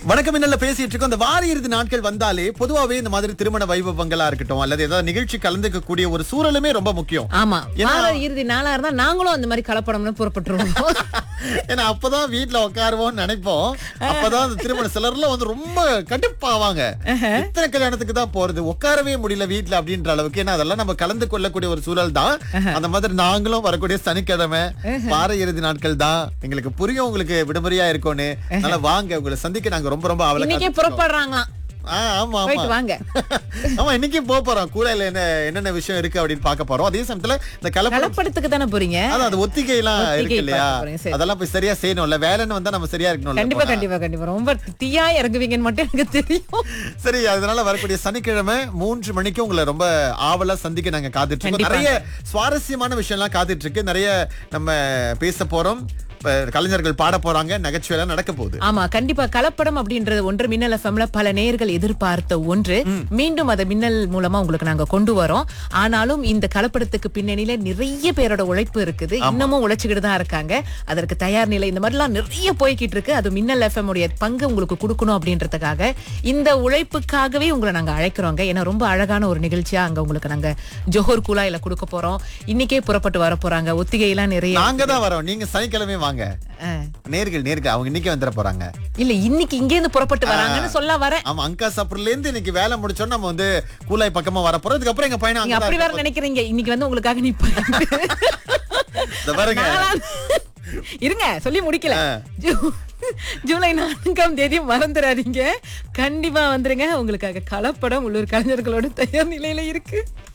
வணக்கம் என்னல பேசிட்டு இருக்கோம் இந்த வார இறுதி நாட்கள் வந்தாலே பொதுவாவே இந்த மாதிரி திருமண வைபவங்களா இருக்கட்டும் அல்லது ஏதாவது நிகழ்ச்சி கலந்துக்க கூடிய ஒரு சூழலுமே ரொம்ப முக்கியம் ஆமா ஏன்னா- வார இறுதி நாளா இருந்தா நாங்களும் அந்த மாதிரி கலப்படம்னு புறப்பட்டுருவோம் ஏன்னா அப்பதான் வீட்ல உட்காருவோம்னு நினைப்போம் அப்பதான் அந்த திருமண சிலர்லாம் வந்து ரொம்ப கடுப்பாவாங்க இத்தனை கல்யாணத்துக்கு தான் போறது உட்காரவே முடியல வீட்ல அப்படின்ற அளவுக்கு ஏன்னா அதெல்லாம் நம்ம கலந்து கொள்ளக்கூடிய ஒரு சூழல் தான் அந்த மாதிரி நாங்களும் வரக்கூடிய சனிக்கிழமை வார இறுதி நாட்கள் தான் எங்களுக்கு புரியும் உங்களுக்கு விடுமுறையா இருக்கும்னு அதனால வாங்க உங்களை சந்திக்க நாங்க ரொம்ப ரொம்ப அவல இன்னைக்கே புறப்படுறாங்களாம் ஆ, ஆமா போயிட்டு ஆமா வாங்க ஆமா இன்னைக்கு போக போறோம் கூடையில என்ன என்னென்ன விஷயம் இருக்கு அப்படின்னு பார்க்க போறோம் அதே சமயத்துல இந்த கலப்படம் கலப்படத்துக்கு தானே போறீங்க அதான் அது ஒத்திகை எல்லாம் ஒத்திகை இருக்கு இல்லையா பார்க்க போறேன், சரி. அதெல்லாம் போய் சரியா செய்யணும்ல வேலைன்னு வந்தா நம்ம சரியா இருக்கணும்ல கண்டிப்பா போனா. கண்டிப்பா கண்டிப்பா ரொம்ப தீயா இறங்குவீங்கன்னு மட்டும் எனக்கு தெரியும் சரி அதனால வரக்கூடிய சனிக்கிழமை மூன்று மணிக்கு உங்களை ரொம்ப ஆவலா சந்திக்க நாங்க காத்துட்டு இருக்கோம் கண்டிப்பா. நிறைய சுவாரஸ்யமான விஷயம் எல்லாம் காத்துட்டு இருக்கு நிறைய நம்ம பேச போறோம் இப்ப கலைஞர்கள் பாட போறாங்க நகைச்சுவை எல்லாம் நடக்க போகுது ஆமா கண்டிப்பா கலப்படம் அப்படின்றது ஒன்று மின்னல் எஃப்எம்ல பல நேர்கள் எதிர்பார்த்த ஒன்று மீண்டும் அதை மின்னல் மூலமா உங்களுக்கு நாங்க கொண்டு வரோம் ஆனாலும் இந்த கலப்படத்துக்கு பின்னணியில நிறைய பேரோட உழைப்பு இருக்குது இன்னமும் உழைச்சுக்கிட்டு தான் இருக்காங்க அதற்கு தயார் நிலை இந்த மாதிரிலாம் நிறைய போய்கிட்டு இருக்கு அது மின்னல் எஃப்எம் உடைய பங்கு உங்களுக்கு கொடுக்கணும் அப்படின்றதுக்காக இந்த உழைப்புக்காகவே உங்களை நாங்க அழைக்கிறோங்க ஏன்னா ரொம்ப அழகான ஒரு நிகழ்ச்சியா அங்க உங்களுக்கு நாங்க ஜோஹர் குழாயில கொடுக்க போறோம் இன்னைக்கே புறப்பட்டு வர போறாங்க ஒத்திகை எல்லாம் நிறைய நாங்க தான் வரோம் நீங்க சனிக்கிழமை வாங்க ஆ. நேர்கள் நேர்கள் அவங்க இன்னைக்கு வந்துட போறாங்க இல்ல இன்னைக்கு இங்க இருந்து புறப்பட்டு வராங்கன்னு சொல்ல வரேன் ஆமா அங்கா சாப்பிடல இருந்து இன்னைக்கு வேலை முடிச்சோம் நம்ம வந்து கூலாய் பக்கமா வர போறோம் இதுக்கப்புறம் எங்க பையனை நீங்க அங்கதான் அப்படி வேற இருக்க நினைக்கிறீங்க இன்னைக்கு வந்து உங்களுக்காக நிப்பாங்க போகுது. இதோ பாருங்க இருங்க சொல்லி முடிக்கல ஜூ- ஜூலை நான்காம் தேதி மறந்துடாதீங்க கண்டிப்பா வந்துருங்க உங்களுக்காக கலப்படம் உள்ளூர் கலைஞர்களோட தயார் நிலையில இருக்கு